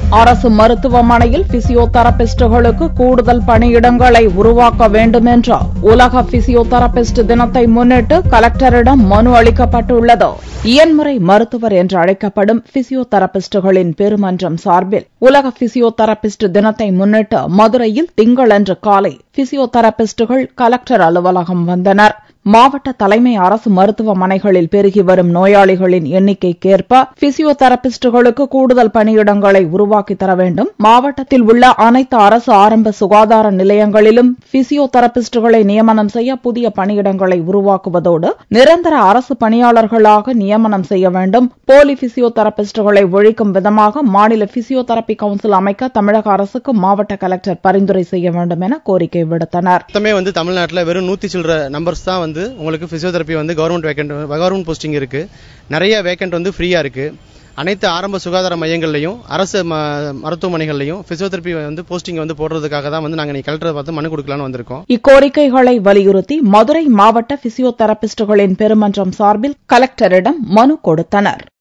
அரசு மருத்துவமனையில் பிசியோதெரபிஸ்டுகளுக்கு கூடுதல் பணியிடங்களை உருவாக்க வேண்டும் என்ற உலக பிசியோதெரபிஸ்ட் தினத்தை முன்னிட்டு கலெக்டரிடம் மனு அளிக்கப்பட்டுள்ளது இயன்முறை மருத்துவர் என்று அழைக்கப்படும் பிசியோதெரபிஸ்டுகளின் பெருமன்றம் சார்பில் உலக பிசியோதெரபிஸ்ட் தினத்தை முன்னிட்டு மதுரையில் திங்களன்று காலை பிசியோதெரபிஸ்டுகள் கலெக்டர் அலுவலகம் வந்தனர் மாவட்ட தலைமை அரசு மருத்துவமனைகளில் பெருகி வரும் நோயாளிகளின் எண்ணிக்கைக்கேற்ப பிசியோதெரபிஸ்டுகளுக்கு கூடுதல் பணியிடங்களை உருவாக்கி தர வேண்டும் மாவட்டத்தில் உள்ள அனைத்து அரசு ஆரம்ப சுகாதார நிலையங்களிலும் பிசியோதெரபிஸ்டுகளை நியமனம் செய்ய புதிய பணியிடங்களை உருவாக்குவதோடு நிரந்தர அரசு பணியாளர்களாக நியமனம் செய்ய வேண்டும் போலி பிசியோதெரபிஸ்டுகளை ஒழிக்கும் விதமாக மாநில பிசியோதெரபி கவுன்சில் அமைக்க தமிழக அரசுக்கு மாவட்ட கலெக்டர் பரிந்துரை செய்ய வேண்டும் என கோரிக்கை விடுத்தனர் மொத்தமே வந்து தமிழ்நாட்டில் வெறும் நூற்றி சில்லற நம்பர்ஸ் தான் வந்து உங்களுக்கு ஃபிசியோதெரப்பி வந்து கவர்மெண்ட் வேக்கண்ட் கவர்மெண்ட் போஸ்டிங் இருக்கு நிறைய வேக்கண்ட் வந்து ஃப்ரீயாக இருக்கு அனைத்து ஆரம்ப சுகாதார மையங்கள்லையும் அரசு ம- மருத்துவமனைகள்லையும் பிசியோதெரப்பி வந்து போஸ்டிங் வந்து போடுறதுக்காக தான் வந்து நாங்கள் நீ கலெக்டரை பார்த்து மனு கொடுக்கலான்னு வந்திருக்கோம் இக்கோரிக்கைகளை வலியுறுத்தி மதுரை மாவட்ட பிசியோதெரபிஸ்டுகளின் பெருமன்றம் சார்பில் கலெக்டரிடம் மனு கொடுத்தனர்